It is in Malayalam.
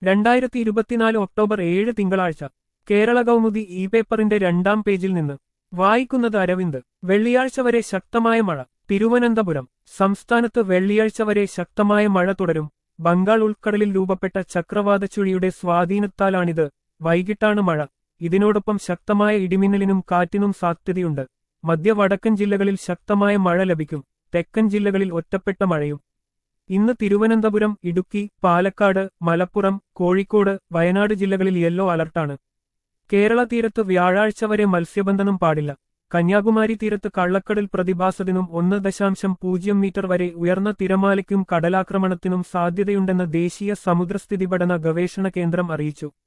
രണ്ടായിരത്തി ഇരുപത്തിനാല് ഒക്ടോബർ ഏഴ് തിങ്കളാഴ്ച കേരള കൗമുദി ഇ പേപ്പറിന്റെ രണ്ടാം പേജിൽ നിന്ന് വായിക്കുന്നത് അരവിന്ദ് വെള്ളിയാഴ്ച വരെ ശക്തമായ മഴ തിരുവനന്തപുരം സംസ്ഥാനത്ത് വെള്ളിയാഴ്ച വരെ ശക്തമായ മഴ തുടരും ബംഗാൾ ഉൾക്കടലിൽ രൂപപ്പെട്ട ചക്രവാത ചുഴിയുടെ സ്വാധീനത്താലാണിത് വൈകിട്ടാണ് മഴ ഇതിനോടൊപ്പം ശക്തമായ ഇടിമിന്നലിനും കാറ്റിനും സാധ്യതയുണ്ട് മധ്യ വടക്കൻ ജില്ലകളിൽ ശക്തമായ മഴ ലഭിക്കും തെക്കൻ ജില്ലകളിൽ ഒറ്റപ്പെട്ട മഴയും ഇന്ന് തിരുവനന്തപുരം ഇടുക്കി പാലക്കാട് മലപ്പുറം കോഴിക്കോട് വയനാട് ജില്ലകളിൽ യെല്ലോ അലർട്ടാണ് കേരള തീരത്ത് വ്യാഴാഴ്ച വരെ മത്സ്യബന്ധനം പാടില്ല കന്യാകുമാരി തീരത്ത് കള്ളക്കടൽ പ്രതിഭാസത്തിനും ഒന്ന് ദശാംശം പൂജ്യം മീറ്റർ വരെ ഉയർന്ന തിരമാലയ്ക്കും കടലാക്രമണത്തിനും സാധ്യതയുണ്ടെന്ന് ദേശീയ സമുദ്രസ്ഥിതി പഠന ഗവേഷണ കേന്ദ്രം അറിയിച്ചു